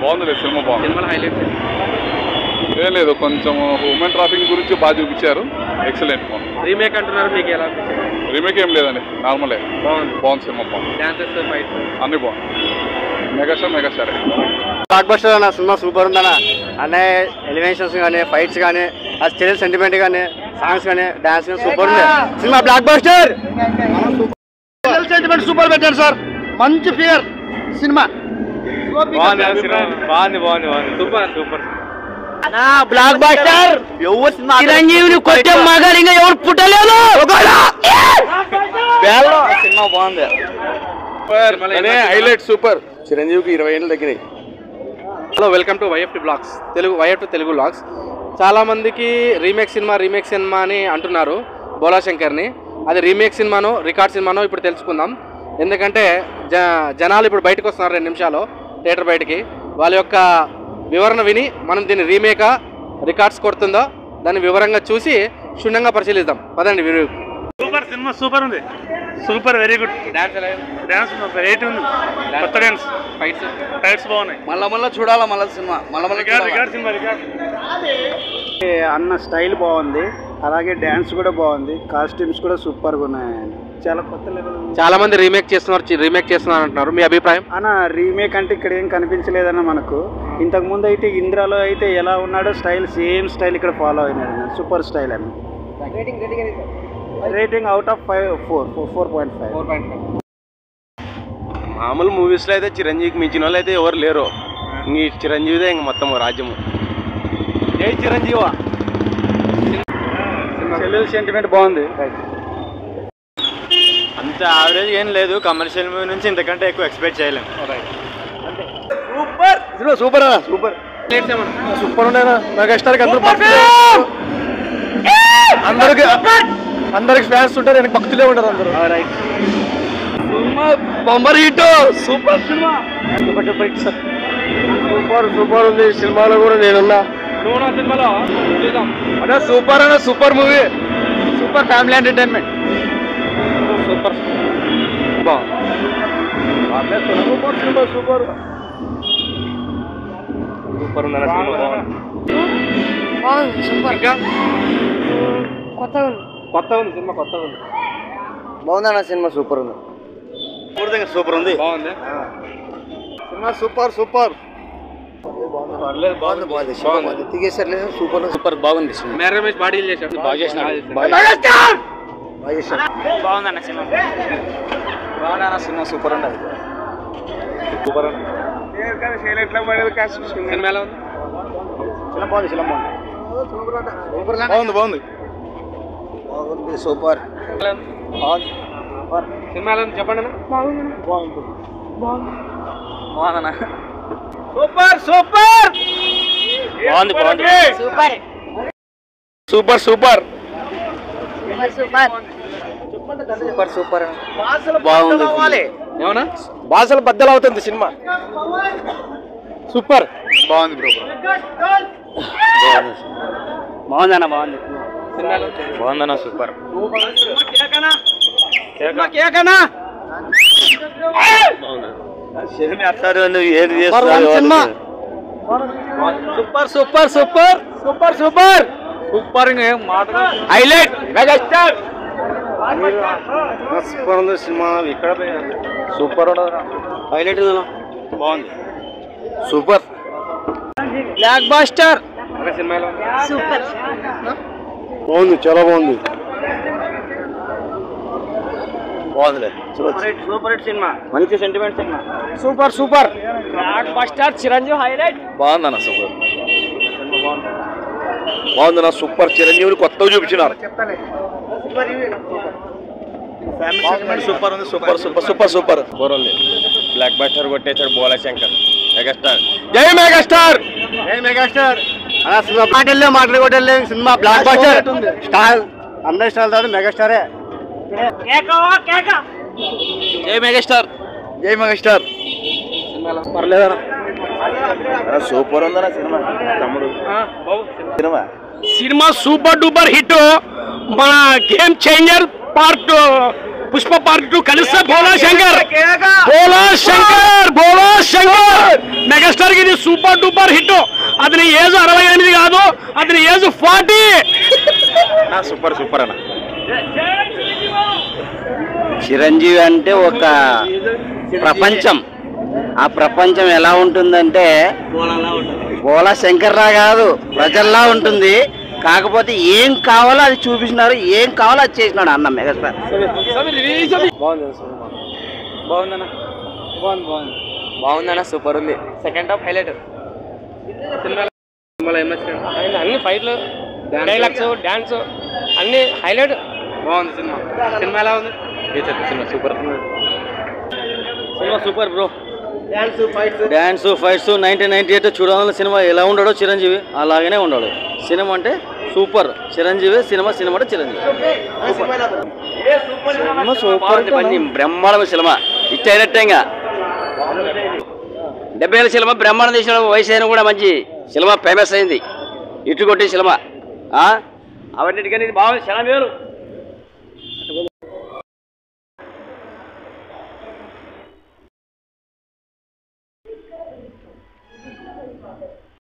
బాగుంది సినిమా బాగుంది సినిమాలో హైలైట్స్ ఏం లేదు కొంచెం హ్యూమన్ ట్రాఫిక్ గురించి బాగా చూపించారు ఎక్సలెంట్ బాగుంది రీమేక్ అంటున్నారు మీకు ఎలా అనిపించింది రీమేక్ ఏం లేదండి నార్మలే బాగుంది బాగుంది సినిమా బాగుంది డాన్సెస్ ఫైట్స్ అన్ని బాగుంది మెగాస్టార్ మెగాస్టారే బ్లాక్ బస్టర్ అన్న సినిమా సూపర్ ఉందన్న అనే ఎలివేషన్స్ కానీ ఫైట్స్ కానీ ఆ స్టైల్ సెంటిమెంట్ కానీ సాంగ్స్ కానీ డాన్స్ కానీ సూపర్ ఉంది సినిమా బ్లాక్ బస్టర్ సెంటిమెంట్ సూపర్ పెట్టారు సార్ మంచి ఫియర్ సినిమా బాగుంది బాగుంది బాగుంది సూపర్ సూపర్ బ్లాక్ బస్టర్ చిరంజీవిని కొట్టే మగాడు ఇంకా ఎవరు పుట్టలేదు సినిమా బాగుంది హైలైట్ సూపర్ చిరంజీవికి ఇరవై ఏళ్ళు తగ్గినాయి hello welcome to YFT blogs Telugu YFT Telugu blogs చాలా మందికి రీమేక్ సినిమా రీమేక్ సినిమా అని అంటున్నారు బోలా శంకర్ని అది రీమేక్ సినిమానో రికార్డ్ సినిమానో ఇప్పుడు తెలుసుకుందాం ఎందుకంటే జ జనాలు ఇప్పుడు బయటకు వస్తున్నారు రెండు నిమిషాలు థియేటర్ బయటికి వాళ్ళ యొక్క వివరణ విని మనం దీన్ని రీమేకా రికార్డ్స్ కొడుతుందో దాన్ని వివరంగా చూసి క్షుణ్ణంగా పరిశీలిద్దాం పదండి వీరు సూపర్ సినిమా సూపర్ ఉంది super very good dance dance variety ఉంది కొత్త డాన్స్ ఫైట్స్ ఫైట్స్ బాగున్నాయి మళ్ళా మళ్ళా చూడాలా మళ్ళా సినిమా మళ్ళా రికార్డ్ రికార్డ్ సినిమా రికార్డ్ అన్న స్టైల్ బాగుంది అలాగే డ్యాన్స్ కూడా బాగుంది కాస్ట్యూమ్స్ కూడా సూపర్గా ఉన్నాయి చాలా కొత్త లెవెల్ చాలా మంది రీమేక్ చేస్తున్నారు రీమేక్ చేస్తున్నారు అంటున్నారు మీ అభిప్రాయం అన్న రీమేక్ అంటే ఇక్కడ ఏం కనిపించలేదన్న మనకు ఇంతకు ముందు అయితే ఇంద్రాలో అయితే ఎలా ఉన్నాడో స్టైల్ సేమ్ స్టైల్ ఇక్కడ ఫాలో అయినాడు అన్న సూపర్ స్టైల్ అన్న rating out of five four four point five four point five మామూలు మూవీస్లో అయితే చిరంజీవికి మించిన వాళ్ళు అయితే ఎవరు లేరు ఈ చిరంజీవిదే ఇంక మొత్తం రాజ్యము జై చిరంజీవ సెల్యూల్ సెంటిమెంట్ బాగుంది అంత యావరేజ్ ఏం లేదు కమర్షియల్ మూవీ నుంచి ఇంతకంటే ఎక్కువ ఎక్స్పెక్ట్ చేయలేము సూపర్ సూపర్ అన్న సూపర్ సూపర్ ఉండేనా మెగాస్టార్ అందరూ అందరికి అందరికి ఫ్యాన్స్ ఉంటారు எனக்கு భక్తులే ఉంటారు అందరూ బొమ్మర్ హిట్ సూపర్ సినిమా సూపర్ సూపర్ ఉంది సినిమాలో కూడా నేనున్నా నువ్వు నా సినిమాలో చూద్దాం అన్న సూపర్ అన్న super movie super family entertainment super super సినిమా సూపర్ సూపర్ ఉందన్న సినిమా బాగుంది బాగుంది సూపర్ ఇంకా కొత్తగా ఉంది కొత్త ఉంది సినిమా కొత్తగా ఉంది బాగుందన్న సినిమా సూపర్ ఉంది సూపర్ ఉంది బాగుంది సినిమా సూపర్ సూపర్ బాగుంది బాగుంది బాగుంది. బాగుంది తిగేసరి సూపర్ సూపర్ బాగుంది మేర రమేష్ బాడీ చేశాడు బాగా చేసినాడు. బాగా చేశాడు. బాగుందన్న సినిమా బాగుందన్న సినిమా సూపర్ ఉండదు సూపర్ సినిమా ఎలా ఉంది సినిమా బాగుంది సినిమా బాగుంది బాగుంది బాగుంది బాగుంది సూపర్ ఎలా ఉంది? సినిమా ఎలా ఉంది చెప్పండి అన్న బాగుందన్న సూపర్ సూపర్ బాగుంది బాగుంది super super super super super super బాగుంది ఏమన్నా భాషలు బద్దలు అవుతుంది సినిమా సూపర్ బాగుంది బ్రో బాగుందన్న బాగుంది సినిమా ఎలా ఉంది బాగుందన్న సూపర్ సినిమా super super super super super super ఇంకా ఏం మాటగా హైలైట్ మెగాస్టార్ సూపర్ ఉంది సినిమా ఇక్కడ సూపర్ హైలైట్ బాగుంది సూపర్ బ్లాక్ బాస్టర్ అన్న సినిమా ఎలా ఉంది సూపర్ బాగుంది చాలా బాగుంది బాగుందిలే సూపర్ హిట్ సినిమా మంచి సెంటిమెంట్ సినిమా super super blockbuster Chiranjeevi highlight బాగుందన్న సూపర్ బాగుందన్న సూపర్ చిరంజీవిని కొత్తగా చూపించినారు సూపర్ ఉంది super super super super super ఉంది బ్లాక్ బస్టర్ కొట్టేశాడు బోలా శంకర్ మెగాస్టార్ జై మెగాస్టార్ జై మెగాస్టార్ అలా సినిమా మాటలే మాటలు కొట్టలే సినిమా బ్లాక్ బస్టర్ స్టార్ అందరి స్టార్ తర్వాత మెగాస్టారే జై మెగాస్టార్ జై మెగాస్టార్ పర్లేదన్నా సూపర్ ఉందన్న సినిమా తమ్ముడు బాబు సినిమా సినిమా సూపర్ డూపర్ హిట్ మన game changer part Pushpa part two కలిస్తే బోలా శంకర్ బోలా శంకర్ బోలా శంకర్ మెగాస్టార్ కి ఇది సూపర్ డూపర్ హిట్ అతని ఏజ్ అరవై ఎనిమిది కాదు అతని ఏజ్ ఫార్టీ సూపర్ సూపర్ అన్న చిరంజీవి అంటే ఒక ప్రపంచం ఆ ప్రపంచం ఎలా ఉంటుందంటే బోలా శంకర్రా కాదు ప్రజల్లా ఉంటుంది కాకపోతే ఏం కావాలో అది చూపించినారు ఏం కావాలో అది చేసినాడు అన్న మెగాస్టార్ బాగుందన్న బాగుంది బాగుంది బాగుందన్న సూపర్ ఉంది సెకండ్ హాఫ్ హైలైట్ సినిమాలో ఏం నచ్చింది అన్ని ఫైట్లు డైలాగ్స్ డాన్స్ అన్ని హైలైట్ బాగుంది సినిమా సినిమా ఎలా ఉంది సినిమా సూపర్ సినిమా super bro dance fights nineteen ninety eight చూడాలని సినిమా ఎలా ఉన్నాడో చిరంజీవి అలాగనే ఉన్నాడు సినిమా అంటే సూపర్ చిరంజీవి సినిమా సినిమా అంటే చిరంజీవి సినిమా సూపర్ బ్రహ్మాండమైన సినిమా హిట్ అయినట్టే ఇంకా డెబ్బై ఏళ్ళ సినిమా బ్రహ్మాండం తీసిన వయసు అయినా కూడా మంచి సినిమా ఫేమస్ అయింది ఇటు కొట్టి సినిమా అవన్నిటికని ఇది బాగుంది చాలా మేలు